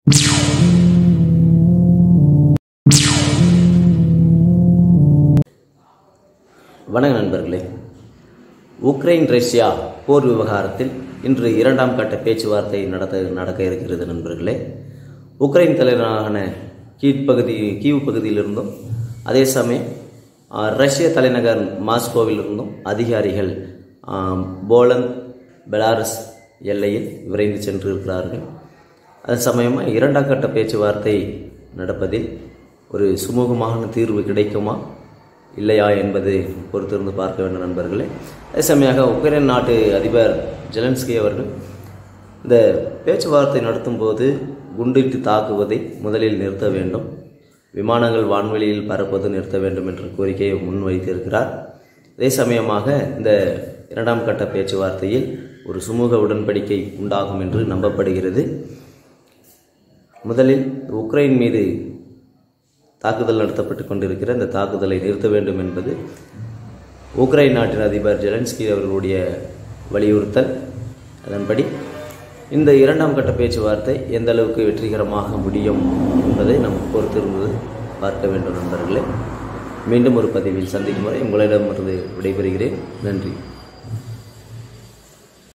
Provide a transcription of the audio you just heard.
வணக்க நண்பர்களே Ukraine Russia போர் விவகாரத்தில் இன்று இரண்டாம் கட்ட பேச்சுவார்த்தை நடத்த நடக்க இருக்கிறது நண்பர்களே உக்ரைன் தலைநகரான கீழ்ப்பகுதி கீவ் பகுதியிலிருந்தும் அதே சமயம் ஆ, ரஷ்ய தலைநகர் மாஸ்கோவிலிருந்தும் அதிகாரிகள் ஆம், போலந்து பெலாரஸ் எல்லையில் விரைந்து சென்றிருக்கிறார்கள் அது சமயமாக இரண்டாம் கட்ட பேச்சுவார்த்தை நடப்பதில் ஒரு சுமூகமான தீர்வு கிடைக்குமா இல்லையா என்பது பொறுத்திருந்து பார்க்க வேண்டும் நண்பர்களே அதே சமயமாக உக்ரைன் நாட்டு அதிபர் ஜெலன்ஸ்கி அவர்கள் இந்த பேச்சுவார்த்தை நடத்தும்போது குண்டிட்டு தாக்குவதை முதலில் நிறுத்த வேண்டும் விமானங்கள் வான்வெளியில் பறப்பது நிறுத்த வேண்டும் என்ற கோரிக்கையை முன்வைத்திருக்கிறார் அதே சமயமாக இந்த இரண்டாம் கட்ட பேச்சுவார்த்தையில் ஒரு சுமூக உடன்படிக்கை உண்டாகும் என்று நம்பப்படுகிறது முதலில் உக்ரைன் மீது தாக்குதல் நடத்தப்பட்டு கொண்டிருக்கிற இந்த தாக்குதலை நிறுத்த வேண்டும் என்பது உக்ரைன் நாட்டின் அதிபர் ஜெலன்ஸ்கி அவர்களுடைய வலியுறுத்தல் அதன்படி இந்த இரண்டாம் கட்ட பேச்சுவார்த்தை எந்த அளவுக்கு வெற்றிகரமாக முடியும் என்பதை நாம் பொறுத்திருந்து பார்க்க வேண்டும் நண்பர்களே மீண்டும் ஒரு பதிவில் சந்திக்கும் வரை உங்களிடமிருந்து விடைபெறுகிறேன் நன்றி